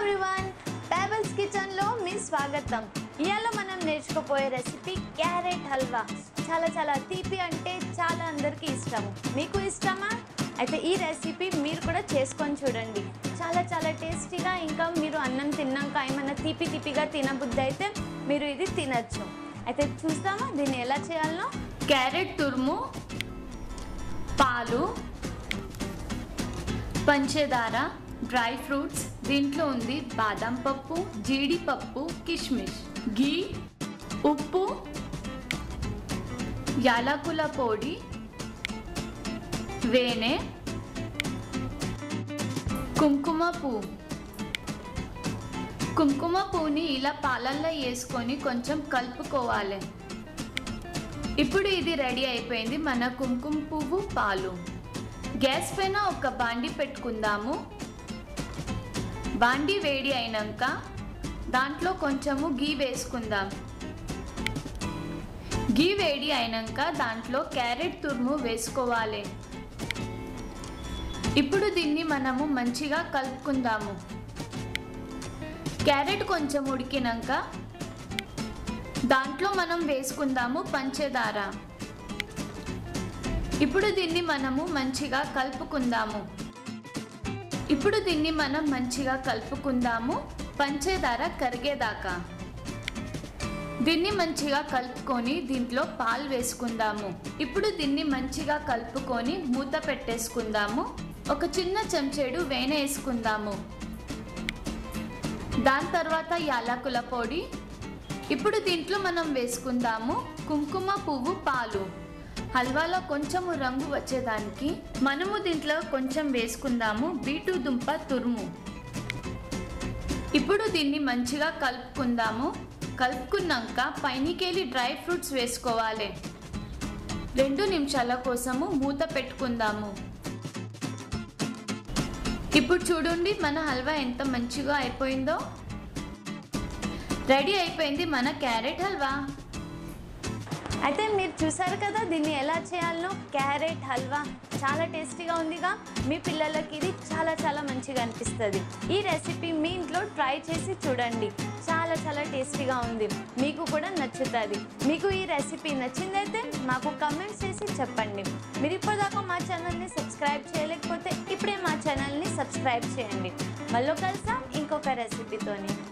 everyone tables kitchen లో మీ స్వాగతం ఇవాళ మనం నేర్చుకోపోయే రెసిపీ క్యారెట్ హల్వా చాలా చాలా తీపి అంటే చాలా అందరికీ ఇష్టము మీకు ఇష్టమా అయితే ఈ రెసిపీ మీరు కూడా చేసుకొని చూడండి చాలా చాలా టేస్టీగా ఇంకా మీరు అన్నం తిన్నాక ఏమైనా తీపి తీపిగా తినబుద్ధి అయితే మీరు ఇది తినచ్చు అయితే చూస్తామా దీన్ని ఎలా చేయాలో క్యారెట్ తురుము పాలు పంచదార డ్రై ఫ్రూట్స్ దీంట్లో ఉంది బాదం పప్పు జీడిపప్పు కిష్మిష్ గీ ఉప్పు యాలకుల పొడి వేనె కుంకుమ పువ్వు కుంకుమ పువ్వుని ఇలా పాలల్లో వేసుకొని కొంచెం కలుపుకోవాలి ఇప్పుడు ఇది రెడీ అయిపోయింది మన కుంకుమ పువ్వు పాలు గ్యాస్ పైన ఒక బాండి పెట్టుకుందాము బాండి వేడి అయినాక దాంట్లో కొంచెము గీ వేసుకుందాం గీ వేడి అయినాక దాంట్లో క్యారెట్ తురుము వేసుకోవాలి ఇప్పుడు దీన్ని మనము మంచిగా కలుపుకుందాము క్యారెట్ కొంచెం ఉడికినాక దాంట్లో మనం వేసుకుందాము పంచదార ఇప్పుడు దీన్ని మనము మంచిగా కలుపుకుందాము ఇప్పుడు దీన్ని మనం మంచిగా కలుపుకుందాము పంచదార కరిగేదాకా దీన్ని మంచిగా కలుపుకొని దీంట్లో పాలు వేసుకుందాము ఇప్పుడు దీన్ని మంచిగా కలుపుకొని మూత పెట్టేసుకుందాము ఒక చిన్న చెంచాడు వేన వేసుకుందాము దాని తర్వాత యాలకుల పొడి ఇప్పుడు దీంట్లో మనం వేసుకుందాము కుంకుమ పువ్వు పాలు హల్వాలో కొంచెము రంగు వచ్చేదానికి మనము దీంట్లో కొంచెం వేసుకుందాము బీటు దుంప తురుము ఇప్పుడు దీన్ని మంచిగా కలుపుకుందాము కలుపుకున్నాక పైనకెళ్ళి డ్రై ఫ్రూట్స్ వేసుకోవాలి రెండు నిమిషాల కోసము మూత పెట్టుకుందాము ఇప్పుడు చూడండి మన హల్వా ఎంత మంచిగా అయిపోయిందో రెడీ అయిపోయింది మన క్యారెట్ హల్వా అయితే మీరు చూసారు కదా దీన్ని ఎలా చేయాలనో క్యారెట్ హల్వా చాలా టేస్టీగా ఉందిగా మీ పిల్లలకి ఇది చాలా చాలా మంచిగా అనిపిస్తుంది ఈ రెసిపీ మీ ఇంట్లో ట్రై చేసి చూడండి చాలా చాలా టేస్టీగా ఉంది మీకు కూడా నచ్చుతుంది మీకు ఈ రెసిపీ నచ్చిందైతే మాకు కమెంట్స్ చేసి చెప్పండి మీరు ఇప్పటిదాకా మా ఛానల్ని సబ్స్క్రైబ్ చేయలేకపోతే ఇప్పుడే మా ఛానల్ని సబ్స్క్రైబ్ చేయండి మళ్ళీ కలిసాం ఇంకొక రెసిపీతోని